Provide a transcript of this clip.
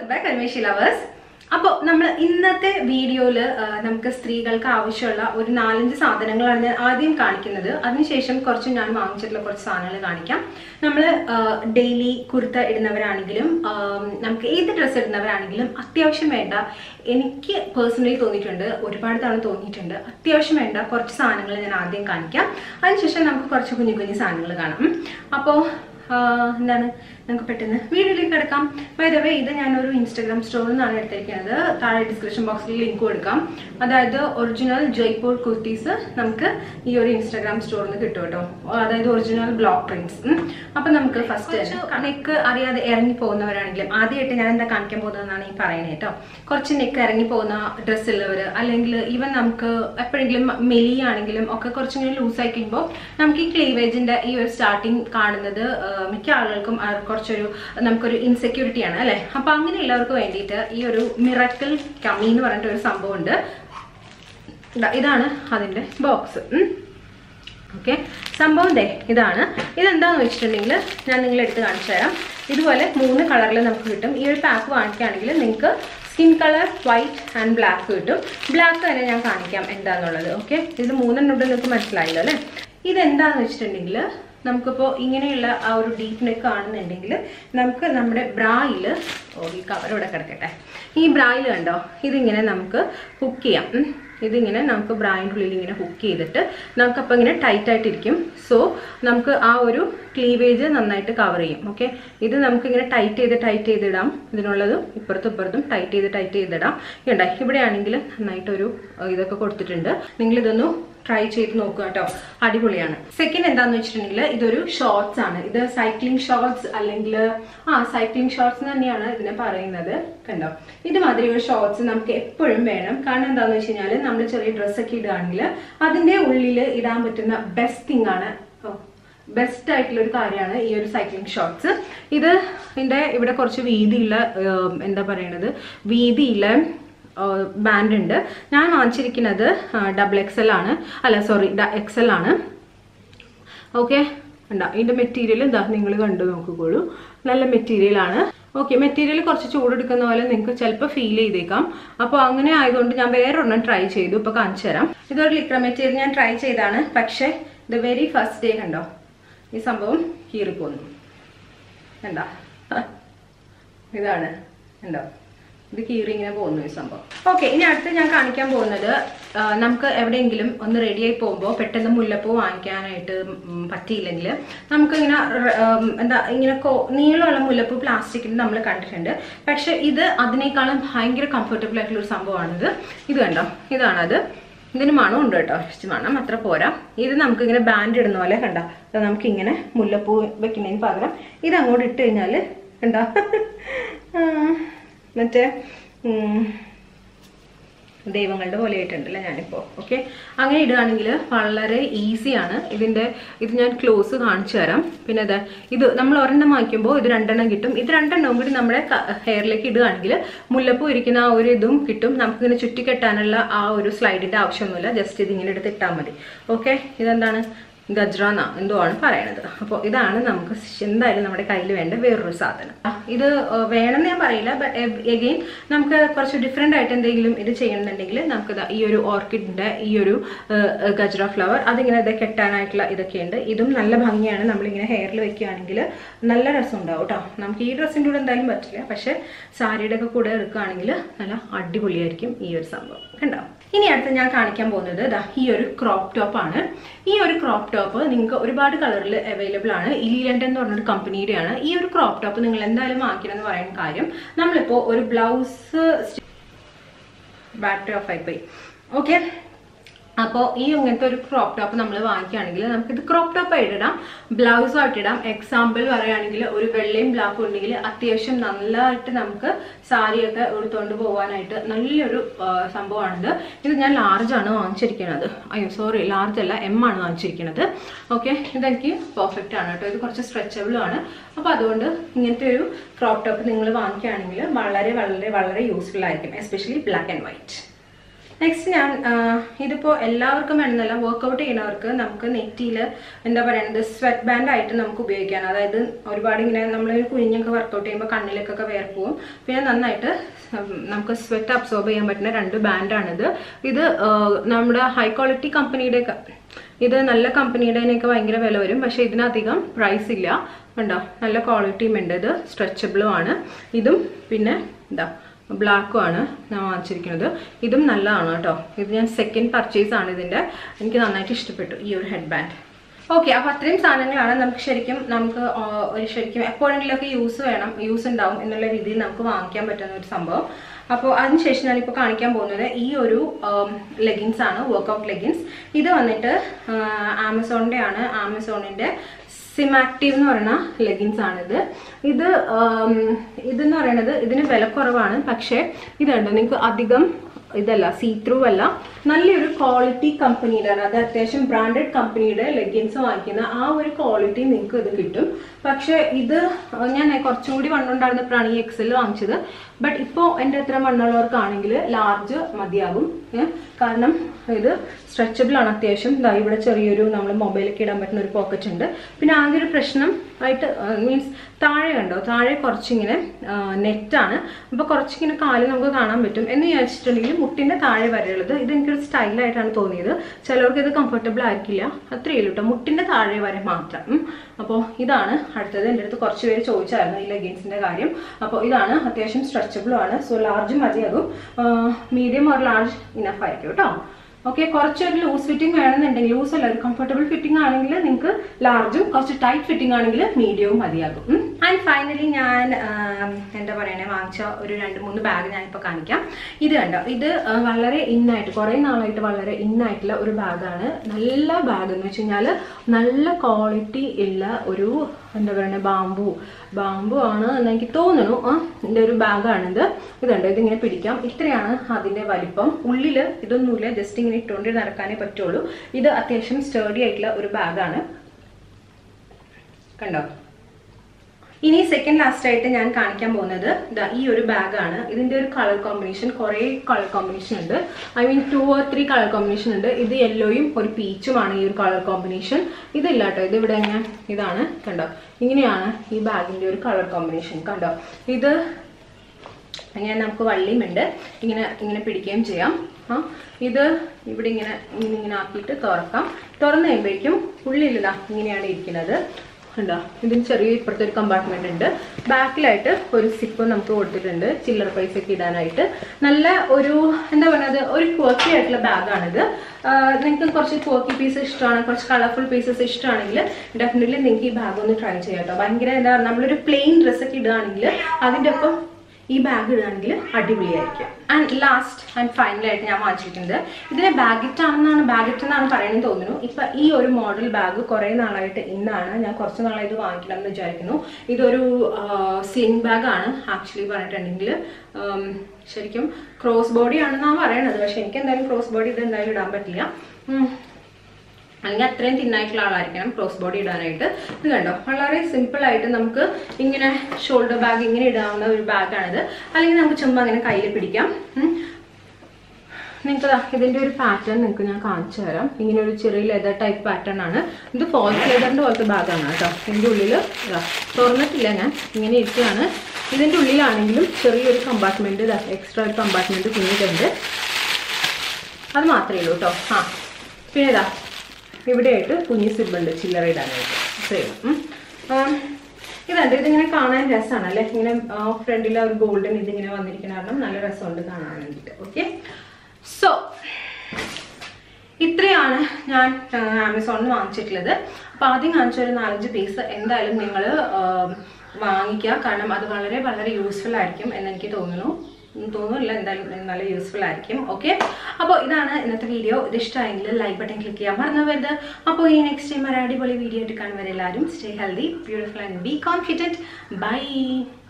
Welcome back അന്വേഷി lovers അപ്പോൾ നമ്മൾ ഇന്നത്തെ വീഡിയോയിൽ നമുക്ക് സ്ത്രീകൾക്ക് ആവശ്യമുള്ള ഒരു നാലഞ്ച് സാധനങ്ങളാണ് ഞാൻ ആദ്യം കാണിക്കുന്നത് അതിനുശേഷം കുറച്ച് ഞാൻ വാങ്ങിച്ചിട്ടുള്ള കുറച്ച് സാധനങ്ങൾ കാണിക്കാം നമ്മൾ ഡെയിലി കുർത്ത ഇടുന്നവരാണെങ്കിലും ആ, നമുക്ക് ഏത് ഡ്രസ്സ് ഇടുന്നവരാണെങ്കിലും അത്യാവശ്യം വേണ്ട എനിക്ക് പേഴ്സണലി തോന്നിയിട്ടുണ്ട് ഒരുപാട് തവണ തോന്നിയിട്ടുണ്ട് അത്യാവശ്യം വേണ്ട കുറച്ച് സാധനങ്ങൾ ഞാൻ ആദ്യം കാണിക്കാം അതിനുശേഷം നമുക്ക് കുറച്ച് കുഞ്ഞു കുഞ്ഞു സാധനങ്ങൾ കാണാം അപ്പോൾ എന്താണ് നമുക്ക് പെട്ടെന്ന് വീഡിയോയിലേക്ക് കിടക്കാം വൈദവേ ഇത് ഞാനൊരു ഇൻസ്റ്റാഗ്രാം സ്റ്റോറിൽ നിന്നാണ് എടുത്തിരിക്കുന്നത് താഴെ ഡിസ്ക്രിപ്ഷൻ ബോക്സിൽ ലിങ്ക് കൊടുക്കാം അതായത് ഒറിജിനൽ ജയ്പൂർ കുർത്തീസ് നമുക്ക് ഈ ഒരു ഇൻസ്റ്റാഗ്രാം സ്റ്റോറിൽ നിന്ന് കിട്ടും കേട്ടോ അതായത് ഒറിജിനൽ ബ്ലോക്ക് പ്രിന്റ്സ് അപ്പം നമുക്ക് ഫസ്റ്റ് നെക്ക് അറിയാതെ ഇറങ്ങി പോകുന്നവരാണെങ്കിലും ആദ്യമായിട്ട് ഞാൻ എന്താ കാണിക്കാൻ പോകുന്നതെന്നാണ് ഈ പറയുന്നത് കേട്ടോ കുറച്ച് നെക്ക് ഇറങ്ങി പോകുന്ന ഡ്രസ്സ് ഉള്ളവർ അല്ലെങ്കിൽ ഈവൻ നമുക്ക് എപ്പോഴെങ്കിലും മെലിയാണെങ്കിലും ഒക്കെ കുറച്ചിങ്ങനെ ലൂസ് ആയി കഴിയുമ്പോൾ നമുക്ക് ഈ ക്ലീവേജിന്റെ ഈ ഒരു സ്റ്റാർട്ടിങ് കാണുന്നത് ആ, മിക്ക ആളുകൾക്കും ആ കുറച്ചൊരു നമുക്കൊരു ഇൻസെക്യൂരിറ്റിയാണ് അല്ലെ അപ്പൊ അങ്ങനെയുള്ളവർക്ക് വേണ്ടിയിട്ട് ഈ ഒരു മിറക്കിൾ കമ്മി എന്ന് പറഞ്ഞിട്ട് ഒരു സംഭവമുണ്ട് ദാ ഇതാണ് അതിന്റെ ബോക്സ് ഓക്കെ സംഭവം ദേ ഇതാണ് ഇതെന്താന്ന് വെച്ചിട്ടുണ്ടെങ്കിൽ ഞാൻ നിങ്ങളെ എടുത്ത് കാണിച്ചു തരാം ഇതുപോലെ മൂന്ന് കളറിൽ നമുക്ക് കിട്ടും ഈ ഒരു പാക്ക് വാങ്ങിക്കുകയാണെങ്കിൽ നിങ്ങൾക്ക് skin colour white and black കിട്ടും ബ്ലാക്ക് തന്നെ ഞാൻ കാണിക്കാം എന്താന്നുള്ളത് ഓക്കെ ഇത് മൂന്നെണ്ണം ഉണ്ട് നിങ്ങൾക്ക് മനസ്സിലായല്ലോ അല്ലേ ഇതെന്താന്ന് വെച്ചിട്ടുണ്ടെങ്കിൽ നമുക്കിപ്പോൾ ഇങ്ങനെയുള്ള ആ ഒരു ഡീപ്പ് നെക്ക് കാണുന്നുണ്ടെങ്കിൽ നമുക്ക് നമ്മുടെ ബ്രായിൽ ഓ ഈ കവർ ഇവിടെ കിടക്കട്ടെ ഈ ബ്രായിൽ കണ്ടോ ഇതിങ്ങനെ നമുക്ക് ഹുക്ക് ചെയ്യാം ഉം. ഇതിങ്ങനെ നമുക്ക് ബ്രായിൻ്റെ ഉള്ളിൽ ഇങ്ങനെ ഹുക്ക് ചെയ്തിട്ട് നമുക്കപ്പോൾ ഇങ്ങനെ ടൈറ്റ് ആയിട്ടിരിക്കും സോ നമുക്ക് ആ ഒരു ക്ലീവേജ് നന്നായിട്ട് കവർ ചെയ്യും ഓക്കെ ഇത് നമുക്ക് ഇങ്ങനെ ടൈറ്റ് ചെയ്ത് ടൈറ്റ് ചെയ്തിടാം ഇതിനുള്ളതും ഇപ്പുറത്തും ഇപ്പുറത്തും ടൈറ്റ് ചെയ്ത് ടൈറ്റ് ചെയ്തിടാം ഇണ്ട ഇവിടെ ആണെങ്കിൽ നന്നായിട്ടൊരു അഹ് ഇതൊക്കെ കൊടുത്തിട്ടുണ്ട് നിങ്ങൾ ഇതൊന്ന് ട്രൈ ചെയ്ത് നോക്കുക കേട്ടോ അടിപൊളിയാണ് സെക്കൻഡ് എന്താന്ന് വെച്ചിട്ടുണ്ടെങ്കിൽ ഇതൊരു ഷോർട്സ് ആണ് ഇത് സൈക്ലിംഗ് ഷോർട്സ് അല്ലെങ്കിൽ ആ സൈക്ലിംഗ് ഷോർട്സ് തന്നെയാണ് ഇതിനെ പറയുന്നത് കണ്ടോ ഇതുമാതിരി ഒരു ഷോർട്സ് നമുക്ക് എപ്പോഴും വേണം കാരണം എന്താന്ന് വെച്ച് കഴിഞ്ഞാൽ നമ്മൾ ചെറിയ ഡ്രസ്സൊക്കെ ഇടുകയാണെങ്കിൽ അതിന്റെ ഉള്ളിൽ ഇടാൻ പറ്റുന്ന ബെസ്റ്റ് തിങ് ആണ് ബെസ്റ്റ് ആയിട്ടുള്ള ഒരു കാര്യമാണ് ഈ ഒരു സൈക്ലിംഗ് ഷോർട്സ് ഇത് ഇതിന്റെ ഇവിടെ കുറച്ച് വീതിയുള്ള ഏർ, എന്താ പറയണത് വീതിയുള്ള ബാൻഡ് ഉണ്ട് ഞാൻ വാങ്ങിച്ചിരിക്കുന്നത് ഡബിൾ എക്സൽ ആണ് അല്ല സോറി എക്സൽ ആണ് ഓക്കെ ഉണ്ടാ ഇതിന്റെ മെറ്റീരിയൽ എന്താ നിങ്ങൾ കണ്ടു നോക്കിക്കോളൂ നല്ല മെറ്റീരിയൽ ആണ് ഓക്കെ മെറ്റീരിയൽ കുറച്ച് ചൂടെടുക്കുന്ന പോലെ നിങ്ങൾക്ക് ചിലപ്പോൾ ഫീൽ ചെയ്തേക്കാം അപ്പോൾ അങ്ങനെ ആയതുകൊണ്ട് ഞാൻ വേറൊരെണ്ണം ട്രൈ ചെയ്തു ഇപ്പോൾ കാണിച്ചു തരാം ഇതൊരു ലിക്ര മെറ്റീരിയൽ ഞാൻ ട്രൈ ചെയ്താണ് പക്ഷേ ഇത് വെരി ഫസ്റ്റ് ഡേ കണ്ടോ ഈ സംഭവം കീറിപ്പോന്നു കണ്ടോ ഇതാണ് ഉണ്ടോ ഇത് കീറി ഇങ്ങനെ പോകുന്നു ഈ സംഭവം ഓക്കെ ഇനി അടുത്ത് ഞാൻ കാണിക്കാൻ പോകുന്നത് ആ, നമുക്ക് എവിടെയെങ്കിലും ഒന്ന് റെഡിയായി പോകുമ്പോൾ പെട്ടെന്ന് മുല്ലപ്പൂ വാങ്ങിക്കാനായിട്ട് ഉം, പറ്റിയില്ലെങ്കിൽ നമുക്ക് ഇങ്ങനെ റ- ഉം, എന്താ ഇങ്ങനെ കോ നീളമുള്ള മുല്ലപ്പൂ പ്ലാസ്റ്റിക്കിൽ നമ്മൾ കണ്ടിട്ടുണ്ട് പക്ഷെ ഇത് അതിനേക്കാളും ഭയങ്കര കംഫർട്ടബിൾ ആയിട്ടുള്ള ഒരു സംഭവമാണിത് ഇത് കണ്ടോ ഇതാണത് ഇതിന് മണം ഉണ്ട് കേട്ടോ ഇച്ചിരി മണം അത്ര പോരാ ഇത് നമുക്ക് ഇങ്ങനെ ബാൻഡ് ഇടുന്ന പോലെ കണ്ട നമുക്ക് ഇങ്ങനെ മുല്ലപ്പൂ വെക്കുന്നതിന് പകരം ഇത് അങ്ങോട്ട് ഇട്ട് കഴിഞ്ഞാൽ കണ്ട മറ്റേ ഉം, ദൈവങ്ങളുടെ പോലെ ആയിട്ടുണ്ടല്ലേ ഞാനിപ്പോൾ ഓക്കെ അങ്ങനെ ഇടുകയാണെങ്കിൽ വളരെ ഈസിയാണ് ഇതിൻ്റെ ഇത് ഞാൻ ക്ലോസ് കാണിച്ചു തരാം പിന്നെ അതെ ഇത് നമ്മൾ ഒരെണ്ണം വാങ്ങിക്കുമ്പോൾ ഇത് രണ്ടെണ്ണം കിട്ടും ഇത് രണ്ടെണ്ണവും കൂടി നമ്മുടെ ഹെയറിലേക്ക് ഇടുകയാണെങ്കിൽ മുല്ലപ്പൂ ഇരിക്കുന്ന ആ ഒരു ഇതും കിട്ടും നമുക്കിങ്ങനെ ചുറ്റിക്കെട്ടാനുള്ള ആ ഒരു സ്ലൈഡിൻ്റെ ആവശ്യമൊന്നുമില്ല ജസ്റ്റ് ഇത് ഇങ്ങനെ എടുത്ത് ഇട്ടാൽ മതി ഓക്കെ ഇതെന്താണ് ഗജ്രാന്ന എന്തോ ആണ് പറയണത് അപ്പോൾ ഇതാണ് നമുക്ക് എന്തായാലും നമ്മുടെ കയ്യിൽ വേണ്ട വേറൊരു സാധനം ആ, ഇത് ഏർ, വേണമെന്ന് ഞാൻ പറയില്ല ബട്ട് എഗെയിൻ നമുക്ക് കുറച്ച് ഡിഫറെൻ്റ് ആയിട്ട് എന്തെങ്കിലും ഇത് ചെയ്യണമെന്നുണ്ടെങ്കിൽ നമുക്ക് ദാ ഈ ഒരു ഓർക്കിഡിൻ്റെ ഈ ഒരു ഏർ, ഏർ, ഗജ്ര ഫ്ലവർ അതിങ്ങനെ ഇത് കെട്ടാനായിട്ടുള്ള ഇതൊക്കെ ഉണ്ട് ഇതും നല്ല ഭംഗിയാണ് നമ്മളിങ്ങനെ ഹെയറിൽ വെക്കുകയാണെങ്കിൽ നല്ല രസം ഉണ്ടാവും കേട്ടോ നമുക്ക് ഈ ഡ്രസ്സിൻ്റെ കൂടെ എന്തായാലും പറ്റില്ല പക്ഷേ സാരിയുടെ ഒക്കെ കൂടെ എടുക്കുകയാണെങ്കിൽ നല്ല അടിപൊളിയായിരിക്കും ഈ ഒരു സംഭവം കണ്ടോ ഇനി അടുത്ത് ഞാൻ കാണിക്കാൻ പോകുന്നത് ദാ ഈ ഒരു ക്രോപ്പ് ടോപ്പ് ആണ് ഈ ഒരു ക്രോപ്പ് ടോപ്പ് നിങ്ങൾക്ക് ഒരുപാട് കളറിൽ അവൈലബിൾ ആണ് ഇലീലൻഡ് എന്ന് പറഞ്ഞൊരു കമ്പനിയുടെയാണ് ഈ ഒരു ക്രോപ്പ് ടോപ്പ് നിങ്ങൾ എന്തായാലും വാങ്ങിക്കണം എന്ന് പറയുന്ന കാര്യം നമ്മളിപ്പോൾ ഒരു ബ്ലൗസ് ബാറ്ററി ഓഫ് ആയിപ്പോയി ഓക്കെ അപ്പോൾ ഈ ഇങ്ങനത്തെ ഒരു ക്രോപ്പ് ടോപ്പ് നമ്മൾ വാങ്ങിക്കുകയാണെങ്കിൽ നമുക്കിത് ക്രോപ്പ് ടോപ്പ് ആയിട്ട് ഇടാം ബ്ലൗസും ആയിട്ട് ഇടാം എക്സാമ്പിൾ പറയുകയാണെങ്കിൽ ഒരു വെള്ളയും ബ്ലാക്കും ഉണ്ടെങ്കിൽ അത്യാവശ്യം നല്ലതായിട്ട് നമുക്ക് സാരിയൊക്കെ എടുത്തുകൊണ്ട് പോകാനായിട്ട് നല്ലൊരു ആ, സംഭവമാണിത് ഇത് ഞാൻ ലാർജ് ആണ് വാങ്ങിച്ചിരിക്കുന്നത് അയ്യോ സോറി ലാർജ് അല്ല എം ആണ് വാങ്ങിച്ചിരിക്കുന്നത് ഓക്കെ ഇതെനിക്ക് പെർഫെക്റ്റ് ആണ് കേട്ടോ ഇത് കുറച്ച് സ്ട്രെച്ചബിളും ആണ് അപ്പോൾ അതുകൊണ്ട് ഇങ്ങനത്തെ ഒരു ക്രോപ്പ് ടോപ്പ് നിങ്ങൾ വാങ്ങിക്കുകയാണെങ്കിൽ വളരെ വളരെ വളരെ യൂസ്ഫുൾ ആയിരിക്കും especially black and white next ഞാൻ ആ, ഇതിപ്പോ എല്ലാവർക്കും വേണമെന്നല്ല വർക്കൗട്ട് ചെയ്യുന്നവർക്ക് നമുക്ക് നെറ്റിയിൽ എന്താ പറയുന്നത് സ്വെറ്റ് ബാൻഡ് ആയിട്ട് നമുക്ക് ഉപയോഗിക്കാം അതായത് ഒരുപാട് ഇങ്ങനെ നമ്മൾ കുഞ്ഞൊക്കെ വർക്കൗട്ട് ചെയ്യുമ്പോൾ കണ്ണിലേക്കൊക്കെ വേർപ്പോവും പിന്നെ നന്നായിട്ട് ഉം, നമുക്ക് സ്വെറ്റ് അബ്സോർബ് ചെയ്യാൻ പറ്റുന്ന രണ്ട് ബാൻഡാണിത് ഇത് ആ, നമ്മുടെ ഹൈ ക്വാളിറ്റി കമ്പനിയുടെ ഇത് നല്ല കമ്പനിയുടെനൊക്കെ ഭയങ്കര വില വരും പക്ഷെ ഇതിനധികം പ്രൈസ് ഇല്ല കണ്ടോ നല്ല ക്വാളിറ്റിയും ഉണ്ട് ഇത് സ്ട്രെച്ചബിളും ആണ് ഇതും പിന്നെ എന്താ ബ്ലാക്കും ആണ് ഞാൻ വാങ്ങിച്ചിരിക്കുന്നത് ഇതും നല്ലതാണ് കേട്ടോ ഇത് ഞാൻ സെക്കൻഡ് പർച്ചേസ് ആണ് ഇതിൻ്റെ എനിക്ക് നന്നായിട്ട് ഇഷ്ടപ്പെട്ടു ഈ ഒരു ഹെഡ് ബാൻഡ് ഓക്കെ അപ്പോൾ അത്രയും സാധനങ്ങളാണ് നമുക്ക് ശരിക്കും നമുക്ക് ആ, ഒരു ശരിക്കും എപ്പോഴെങ്കിലുമൊക്കെ യൂസ് വേണം യൂസ് ഉണ്ടാവും എന്നുള്ള രീതിയിൽ നമുക്ക് വാങ്ങിക്കാൻ പറ്റുന്ന ഒരു സംഭവം അപ്പോൾ അതിനുശേഷം ഞാനിപ്പോൾ കാണിക്കാൻ പോകുന്നത് ഈ ഒരു ലെഗിൻസ് ആണ് വർക്കൗട്ട് ലെഗിൻസ് ഇത് വന്നിട്ട് ആമസോണിൻ്റെ ആണ് ആമസോണിൻ്റെ സിമാക്റ്റീവ് എന്ന് പറയുന്ന ലെഗിൻസ് ആണിത് ഇത് ആം, ഇതെന്ന് പറയുന്നത് ഇതിന് വില കുറവാണ് പക്ഷേ ഇതുണ്ട് നിങ്ങൾക്ക് അധികം ഇതല്ല സീ ത്രൂ അല്ല നല്ലൊരു ക്വാളിറ്റി കമ്പനിയുടെ അത് അത്യാവശ്യം ബ്രാൻഡഡ് കമ്പനിയുടെ ലെഗിൻസ് വാങ്ങിക്കുന്ന ആ ഒരു ക്വാളിറ്റി നിങ്ങൾക്ക് ഇത് കിട്ടും പക്ഷേ ഇത് ഞാൻ കുറച്ചും കൂടി വണ്ണുണ്ടായിരുന്നപ്പോഴാണ് ഈ എക്സൽ വാങ്ങിച്ചത് ബട്ട് ഇപ്പോൾ എൻ്റെ അത്ര വണ്ണുള്ളവർക്കാണെങ്കിൽ ലാർജ് മതിയാകും ഏ, കാരണം ഇത് സ്ട്രെച്ചബിൾ ആണ് അത്യാവശ്യം ദാ ഇവിടെ ചെറിയൊരു നമ്മൾ മൊബൈലൊക്കെ ഇടാൻ പറ്റുന്ന ഒരു പോക്കറ്റ് ഉണ്ട് പിന്നെ ആകെ ഒരു പ്രശ്നം ആയിട്ട് മീൻസ് താഴെ കണ്ടോ താഴെ കുറച്ചിങ്ങനെ നെറ്റാണ് അപ്പോൾ കുറച്ചിങ്ങനെ കാല് നമുക്ക് കാണാൻ പറ്റും എന്ന് വിചാരിച്ചിട്ടുണ്ടെങ്കിൽ മുട്ടിൻ്റെ താഴെ വരെയുള്ളത് ഇത് എനിക്കൊരു സ്റ്റൈലായിട്ടാണ് തോന്നിയത് ചിലർക്ക് ഇത് കംഫർട്ടബിൾ ആയിരിക്കില്ല അത്രയേ ഉള്ളൂ കേട്ടോ മുട്ടിൻ്റെ താഴെ വരെ മാത്രം ഉം. അപ്പോൾ ഇതാണ് അടുത്തത് എൻ്റെ അടുത്ത് കുറച്ച് പേര് ചോദിച്ചായിരുന്നു ഈ ലെഗിൻസിൻ്റെ കാര്യം അപ്പോൾ ഇതാണ് അത്യാവശ്യം സ്ട്രെച്ചബിളും ആണ് സോ ലാർജ് മതിയാകും മീഡിയം ഓർ ലാർജ് ഇനഫ് ആയിരിക്കും കേട്ടോ ഓക്കെ കുറച്ചൊരു ലൂസ് ഫിറ്റിംഗ് വേണമെന്നുണ്ടെങ്കിൽ ലൂസ് അല്ല ഒരു കംഫർട്ടബിൾ ഫിറ്റിംഗ് ആണെങ്കിൽ നിങ്ങൾക്ക് ലാർജും കുറച്ച് ടൈറ്റ് ഫിറ്റിംഗ് ആണെങ്കിൽ മീഡിയവും മതിയാകും ആൻഡ് ഫൈനലി ഞാൻ ആം, എന്താ പറയണേ വാങ്ങിച്ച ഒരു രണ്ട് മൂന്ന് ബാഗ് ഞാനിപ്പോൾ കാണിക്കാം ഇത് കണ്ടോ ഇത് ആ, വളരെ ഇന്നായിട്ട് കുറേ നാളായിട്ട് വളരെ ഇന്നായിട്ടുള്ള ഒരു ബാഗാണ് നല്ല ബാഗ് എന്ന് വെച്ച് കഴിഞ്ഞാൽ നല്ല ക്വാളിറ്റി ഉള്ള ഒരു എന്താ പറയുക ബാമ്പു ബാമ്പു ആണ് എന്ന് എനിക്ക് തോന്നുന്നു ആ ഇതിൻ്റെ ഒരു ബാഗാണിത് ഇതുണ്ട് ഇതിങ്ങനെ പിടിക്കാം ഇത്രയാണ് അതിൻ്റെ വലിപ്പം ഉള്ളിൽ ഇതൊന്നുമില്ല ജസ്റ്റ് ഇങ്ങനെ ഇട്ടുകൊണ്ട് നടക്കാനേ പറ്റുള്ളൂ ഇത് അത്യാവശ്യം സ്റ്റേഡി ആയിട്ടുള്ള ഒരു ബാഗാണ് കണ്ടോ ഇനി സെക്കൻഡ് ലാസ്റ്റ് ആയിട്ട് ഞാൻ കാണിക്കാൻ പോകുന്നത് ദാ ഈ ഒരു ബാഗാണ് ഇതിന്റെ ഒരു കളർ കോമ്പിനേഷൻ കുറേ കളർ കോമ്പിനേഷൻ ഉണ്ട് I mean two or three colour combination ഉണ്ട് ഇത് യെല്ലോയും ഒരു പീച്ചുമാണ് ഈ ഒരു കളർ കോമ്പിനേഷൻ ഇതില്ല കേട്ടോ ഇത് ഇവിടെ ഇങ്ങനെ ഇതാണ് കണ്ടോ ഇങ്ങനെയാണ് ഈ ബാഗിന്റെ ഒരു കളർ കോമ്പിനേഷൻ കണ്ടോ ഇത് ഇങ്ങനെ നമുക്ക് വള്ളിയുമുണ്ട് ഇങ്ങനെ ഇങ്ങനെ പിടിക്കുകയും ചെയ്യാം ആ ഇത് ഇവിടെ ഇങ്ങനെ ഇങ്ങനെ ഇങ്ങനെ ആക്കിയിട്ട് തുറക്കാം തുറന്നു കഴിയുമ്പോഴേക്കും ഉള്ളിലിതാ ഇങ്ങനെയാണ് ഇരിക്കുന്നത് കണ്ടോ ഇതിന് ചെറിയ ഇപ്പുറത്തെ ഒരു കമ്പാർട്ട്മെന്റ് ഉണ്ട് ബാക്കിലായിട്ട് ഒരു സിപ്പ് നമുക്ക് കൊടുത്തിട്ടുണ്ട് ചില്ലറ പൈസ ഒക്കെ ഇടാനായിട്ട് നല്ല ഒരു എന്താ പറയുന്നത് ഒരു ക്വർക്കി ആയിട്ടുള്ള ബാഗാണിത് നിങ്ങൾക്ക് കുറച്ച് ക്വർക്കി പീസ് ഇഷ്ടമാണ് കുറച്ച് കളർഫുൾ പീസസ് ഇഷ്ടമാണെങ്കിൽ ഡെഫിനറ്റ്ലി നിങ്ങൾക്ക് ഈ ബാഗ് ഒന്ന് ട്രൈ ചെയ്യാം കേട്ടോ ഭയങ്കര എന്താ പറയുക നമ്മളൊരു പ്ലെയിൻ ഡ്രസ്സൊക്കെ ഇടുകയാണെങ്കിൽ അതിൻ്റെ ഒപ്പം ഈ ബാഗ് ഇടുകയാണെങ്കിൽ അടിപൊളിയായിരിക്കും ആൻഡ് ലാസ്റ്റ് ആൻഡ് ഫൈനലായിട്ട് ഞാൻ വാങ്ങിച്ചിരിക്കുന്നത് ഇതിനെ ബാഗറ്റ് ആണെന്നാണ് ബാഗറ്റ് എന്നാണ് പറയുന്നത് തോന്നുന്നു ഇപ്പൊ ഈ ഒരു മോഡൽ ബാഗ് കുറെ നാളായിട്ട് ഇന്നാണ് ഞാൻ കുറച്ച് നാളായിട്ട് വാങ്ങിക്കണം എന്ന് വിചാരിക്കുന്നു ഇതൊരു സ്ലിംഗ് ബാഗാണ് ആക്ച്വലി പറഞ്ഞിട്ടുണ്ടെങ്കിൽ ഉം, ശരിക്കും ക്രോസ് ബോഡി ആണെന്നാണ് പറയണത് പക്ഷെ എനിക്ക് എന്തായാലും ക്രോസ് ബോഡി ഇത് എന്തായാലും ഇടാൻ പറ്റില്ല ഉം. അല്ലെങ്കിൽ അത്രയും തിന്നായിട്ടുള്ള ആളായിരിക്കണം ക്രോസ് ബോഡി ഇടാനായിട്ട് ഇത് കണ്ടോ വളരെ സിമ്പിൾ ആയിട്ട് നമുക്ക് ഇങ്ങനെ ഷോൾഡർ ബാഗ് ഇങ്ങനെ ഇടാവുന്ന ഒരു ബാഗാണിത് അല്ലെങ്കിൽ നമുക്ക് ചുമ്മാ അങ്ങനെ കയ്യിൽ പിടിക്കാം ഉം. നിങ്ങൾക്ക് ദാ ഇതിന്റെ ഒരു പാറ്റേൺ നിങ്ങൾക്ക് ഞാൻ കാണിച്ചു തരാം ഇങ്ങനെ ഒരു ചെറിയ ലെതർ ടൈപ്പ് പാറ്റേൺ ആണ് ഇത് ഫോൾസ് ലെതറിന്റെ പോലത്തെ ബാഗാണ് കേട്ടോ ഇതിന്റെ ഉള്ളിൽ ഇതാ തുറന്നിട്ടില്ല ഞാൻ ഇങ്ങനെ ഇരിക്കുകയാണ് ഇതിന്റെ ഉള്ളിലാണെങ്കിലും ചെറിയൊരു കമ്പാർട്ട്മെന്റ് ഇതാ എക്സ്ട്രാ ഒരു കമ്പാർട്ട്മെന്റ് കുഞ്ഞിട്ടുണ്ട് അത് മാത്രമേ ഉള്ളൂ കേട്ടോ ആ പിന്നെ ഇതാ ഇവിടെയായിട്ട് കുഞ്ഞി സിബുണ്ട് ചില്ലറ ഇടാനായിട്ട് ഇത്രയും ഇതുണ്ട് ഇതിങ്ങനെ കാണാൻ രസമാണ് അല്ലേ ഇങ്ങനെ ഫ്രണ്ടിൽ ഒരു ഗോൾഡൻ ഇതിങ്ങനെ വന്നിരിക്കുന്ന കാരണം നല്ല രസമുണ്ട് കാണാൻ വേണ്ടിയിട്ട് ഓക്കെ സോ ഇത്രയാണ് ഞാൻ ആമസോണിൽ നിന്ന് വാങ്ങിച്ചിട്ടുള്ളത് അപ്പോൾ ആദ്യം കാണിച്ച ഒരു നാലഞ്ച് പീസ് എന്തായാലും നിങ്ങൾ വാങ്ങിക്കുക കാരണം അത് വളരെ വളരെ യൂസ്ഫുൾ ആയിരിക്കും എന്ന് എനിക്ക് തോന്നുന്നു ഉം, തോന്നുന്നില്ല എന്തായാലും നല്ല യൂസ്ഫുൾ ആയിരിക്കും ഓക്കെ അപ്പോൾ ഇതാണ് ഇന്നത്തെ വീഡിയോ ഇത് ഇഷ്ടമായെങ്കിൽ ലൈക്ക് ബട്ടൺ ക്ലിക്ക് ചെയ്യാൻ മറന്നു വരുത് അപ്പോൾ ഈ നെക്സ്റ്റ് ടൈം ഒരു അടിപൊളി വീഡിയോ ആയിട്ട് കാണുന്നവരെല്ലാവരും stay healthy beautiful and be confident by